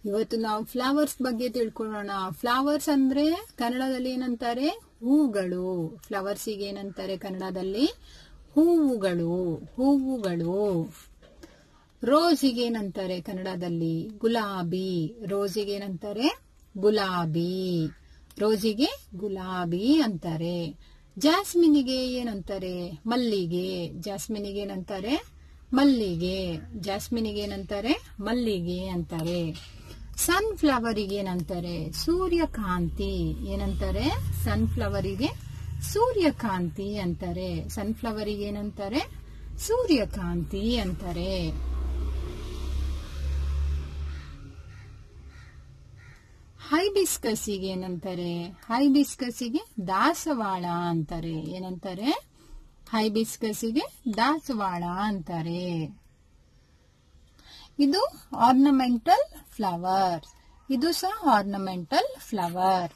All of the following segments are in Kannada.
ಇವತ್ತು ನಾವು ಫ್ಲವರ್ಸ್ ಬಗ್ಗೆ ತಿಳ್ಕೊಳ್ಳೋಣ ಫ್ಲವರ್ಸ್ ಅಂದ್ರೆ ಕನ್ನಡದಲ್ಲಿ ಏನಂತಾರೆ ಹೂಗಳು ಫ್ಲವರ್ಸಿಗೆ ಏನಂತಾರೆ ಕನ್ನಡದಲ್ಲಿ ಹೂವುಗಳು ಹೂವುಗಳು ರೋಸಿಗೆ ಏನಂತಾರೆ ಕನ್ನಡದಲ್ಲಿ ಗುಲಾಬಿ ರೋಸಿಗೆ ಏನಂತಾರೆ ಗುಲಾಬಿ ರೋಸಿಗೆ ಗುಲಾಬಿ ಅಂತಾರೆ ಜಾಸ್ಮಿನಿಗೆ ಏನಂತಾರೆ ಮಲ್ಲಿಗೆ ಜಾಸ್ಮಿನಿಗೆ ಏನಂತಾರೆ ಮಲ್ಲಿಗೆ ಜಾಸ್ಮಿನಿಗೆ ಏನಂತಾರೆ ಮಲ್ಲಿಗೆ ಅಂತಾರೆ ಸನ್ಫ್ಲವರಿಗೆ ಏನಂತಾರೆ ಸೂರ್ಯಕಾಂತಿ ಏನಂತಾರೆ ಸನ್ಫ್ಲವರಿಗೆ ಸೂರ್ಯಕಾಂತಿ ಅಂತಾರೆ ಸನ್ಫ್ಲವರಿಗೆ ಏನಂತಾರೆ ಸೂರ್ಯಕಾಂತಿ ಅಂತಾರೆ ಹೈಬಿಸ್ಕಸ್ಸಿಗೆ ಏನಂತಾರೆ ಹೈಬಿಸ್ಕಸ್ಸಿಗೆ ದಾಸವಾಳ ಅಂತಾರೆ ಏನಂತಾರೆ ಹೈಬಿಸ್ಕಸ್ಸಿಗೆ ದಾಸವಾಳ ಅಂತಾರೆ ಇದು ಆರ್ನಮೆಂಟಲ್ ಫ್ಲವರ್ ಇದು ಸಹ ಆರ್ನಮೆಂಟಲ್ ಫ್ಲವರ್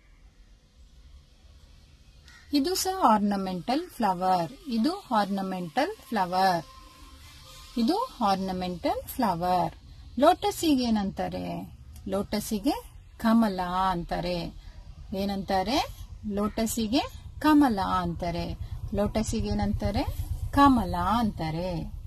ಇದು ಸಹ ಆರ್ನಮೆಂಟಲ್ ಫ್ಲವರ್ ಇದು ಆರ್ನಮೆಂಟಲ್ ಫ್ಲವರ್ ಇದು ಆರ್ನಮೆಂಟಲ್ ಫ್ಲವರ್ ಲೋಟಸಿಗೆ ಏನಂತಾರೆ ಲೋಟಸಿಗೆ ಕಮಲ ಅಂತಾರೆ ಏನಂತಾರೆ ಲೋಟಸಿಗೆ ಕಮಲ ಅಂತಾರೆ ಲೋಟಸಿಗೆ ಏನಂತಾರೆ ಕಮಲ ಅಂತಾರೆ